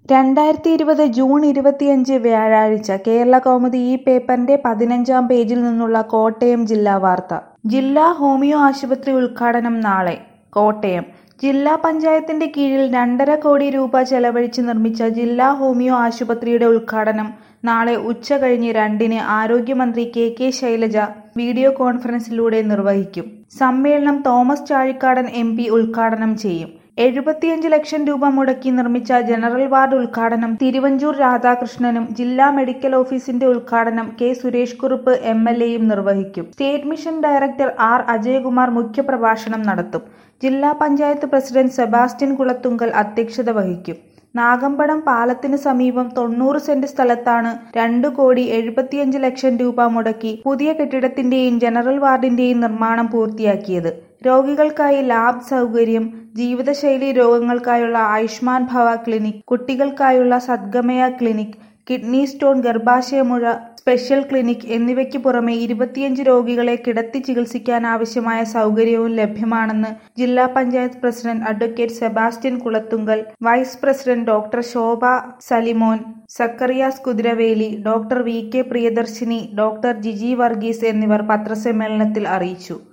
രണ്ടായിരത്തി ഇരുപത് ജൂൺ ഇരുപത്തിയഞ്ച് വ്യാഴാഴ്ച കേരളകൗമുദി ഈ പേപ്പറിന്റെ പതിനഞ്ചാം പേജിൽ നിന്നുള്ള കോട്ടയം ജില്ലാ വാർത്ത ജില്ലാ ഹോമിയോ ആശുപത്രി ഉദ്ഘാടനം നാളെ കോട്ടയം ജില്ലാ പഞ്ചായത്തിന്റെ കീഴിൽ രണ്ടര കോടി രൂപ ചെലവഴിച്ച് നിർമ്മിച്ച ജില്ലാ ഹോമിയോ ആശുപത്രിയുടെ ഉദ്ഘാടനം നാളെ ഉച്ച കഴിഞ്ഞ് രണ്ടിന് ആരോഗ്യമന്ത്രി കെ കെ ശൈലജ വീഡിയോ കോൺഫറൻസിലൂടെ നിർവഹിക്കും സമ്മേളനം തോമസ് ചാഴിക്കാടൻ എം പി ഉദ്ഘാടനം ചെയ്യും എഴുപത്തിയഞ്ച് ലക്ഷം രൂപ മുടക്കി നിർമ്മിച്ച ജനറൽ വാർഡ് ഉദ്ഘാടനം തിരുവഞ്ചൂർ രാധാകൃഷ്ണനും ജില്ലാ മെഡിക്കൽ ഓഫീസിന്റെ ഉദ്ഘാടനം K Suresh Kurup M L എയും നിർവഹിക്കും state mission director R Ajayakumar മുഖ്യപ്രഭാഷണം നടത്തും ജില്ലാ പഞ്ചായത്ത് പ്രസിഡന്റ് സെബാസ്റ്റ്യൻ കുളത്തുങ്കൽ അധ്യക്ഷത വഹിക്കും നാഗമ്പടം പാലത്തിന് സമീപം തൊണ്ണൂറ് സെന്റ് സ്ഥലത്താണ് രണ്ടു കോടി എഴുപത്തിയഞ്ച് ലക്ഷം രൂപ മുടക്കി പുതിയ കെട്ടിടത്തിന്റെയും ജനറൽ വാർഡിന്റെയും നിർമ്മാണം പൂർത്തിയാക്കിയത് രോഗികൾക്കായി ലാബ് സൗകര്യം ജീവിതശൈലി രോഗങ്ങൾക്കായുള്ള ആയുഷ്മാൻ ഭവ ക്ലിനിക് കുട്ടികൾക്കായുള്ള സദ്ഗമയ ക്ലിനിക് കിഡ്നി സ്റ്റോൺ ഗർഭാശയമുഴ സ്പെഷ്യൽ ക്ലിനിക് എന്നിവയ്ക്ക് പുറമെ ഇരുപത്തിയഞ്ച് രോഗികളെ കിടത്തി ചികിത്സിക്കാൻ ആവശ്യമായ സൗകര്യവും ലഭ്യമാണെന്ന് ജില്ലാ panchayat president advocate Sebastian Kulathunkal vice president doctor Shobha Salimon Zacharias Kuthiraveli doctor V K Priyadarshini doctor Jiji Varghese എന്നിവർ പത്രസമ്മേളനത്തിൽ അറിയിച്ചു